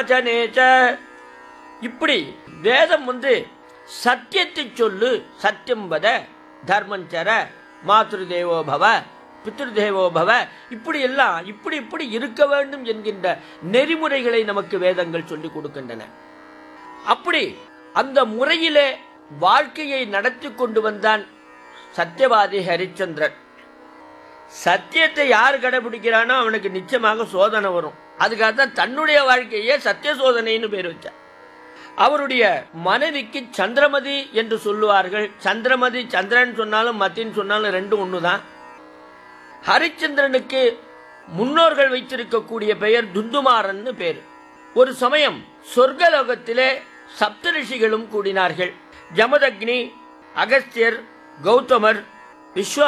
வச்சனேச்ச இப்படி வேதம் வந்து சத்தியத்தை சொல்லு சத்தியம் வத தர்மஞ்சர மாத்ரு தேவோ பவ பித்ருதேவோ பவ இப்படி எல்லாம் இப்படி இப்படி இருக்க வேண்டும் என்கின்ற நெறிமுறைகளை நமக்கு வேதங்கள் சொல்லிக் கொடுக்கின்றன அப்படி அந்த முறையிலே வாழ்க்கையை நடத்தி கொண்டு வந்தான் சத்தியவாதி ஹரிச்சந்திரன் சத்தியத்தை யார் கடைபிடிக்கிறானோ அவனுக்கு நிச்சயமாக சோதனை வரும் அதுக்காக தான் தன்னுடைய வாழ்க்கையே சத்திய சோதனைன்னு பேர் வச்சார் அவருடைய மனைவிக்கு சந்திரமதி என்று சொல்லுவார்கள் சந்திரமதி சந்திரன் சொன்னாலும் மத்தின்னு சொன்னாலும் ரெண்டும் ஒண்ணுதான் ஹரிச்சந்திரனுக்கு முன்னோர்கள் வைத்திருக்கக்கூடிய பெயர் துந்துமாறன்னு பேர் ஒரு சமயம் சொர்க்கலோகத்திலே சப்தரிஷிகளும் கூடினார்கள் ஜமதக்னி அகஸ்தியர் கௌதமர் விஸ்வா